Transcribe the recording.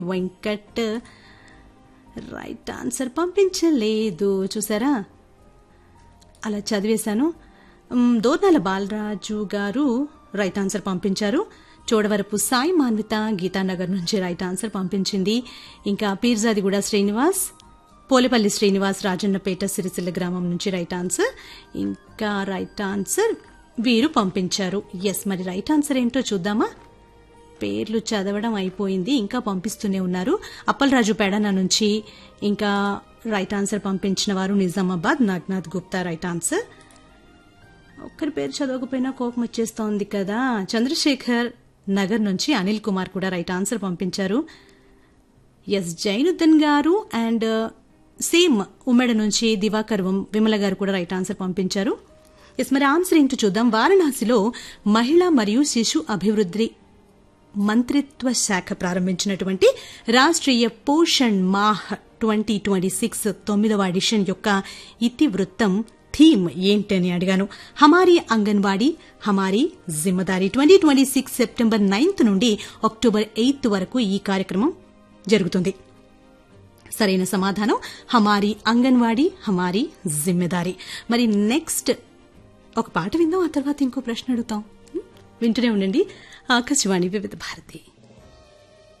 Venkat right answer పంపించలేదు చూసారా అలా చదివేశాను మ్, దోర్నాల బాలరాజు గారు రైట్ ఆన్సర్ పంపించారు చోడవరపు సాయి మాన్విత గీతానగర్ నుంచి రైట్ ఆన్సర్ పంపించింది ఇంకా పీర్జాదిగూడ శ్రీనివాస్ పోలేపల్లి శ్రీనివాస్ రాజన్నపేట సిరిసిల్ల గ్రామం నుంచి రైట్ ఆన్సర్ ఇంకా రైట్ ఆన్సర్ వీరు పంపించారు ఎస్ మరి రైట్ ఆన్సర్ ఏంటో చూద్దామా పేర్లు చదవడం అయిపోయింది ఇంకా పంపిస్తూనే ఉన్నారు అప్పలరాజు పెడన నుంచి ఇంకా రైట్ ఆన్సర్ పంపించిన వారు నిజామాబాద్ నాగ్నాథ్ గుప్తా రైట్ ఆన్సర్ ఒక్కరి పేరు చదవకపోయినా కోపం వచ్చేస్తోంది కదా చంద్రశేఖర్ నగర్ నుంచి అనిల్ కుమార్ కూడా రైట్ ఆన్సర్ పంపించారు S Zainuddin garu and same ఉమ్మడి నుంచి దివాకర్ వం- విమల గారు కూడా రైట్ ఆన్సర్ పంపించారు ఎస్ మరి ఆన్సర్ ఏంటో చూద్దాం వారణాసిలో మహిళా మరియు శిశు అభివృద్ధి మంత్రిత్వ శాఖ ప్రారంభించినటువంటి Rashtriya Poshan Maah twenty twenty six తొమ్మిదవ ఎడిషన్ యొక్క ఇతివృత్తం థీమ్ ఏంటని అడిగాను Hamari Anganwadi Hamari Zimmedari twenty twenty six September ninth నుండి అక్టోబర్ ఎయిత్ వరకు ఈ కార్యక్రమం జరుగుతుంది సరైన సమాధానం హమారీ అంగన్వాడీ హమారీ జిమ్మెదారీ మరి నెక్స్ట్ ఒక పాట విందాం ఆ తర్వాత ఇంకో ప్రశ్న అడుగుతాం వింటూనే ఉండండి ఆకాశవాణి వివిధ భారతి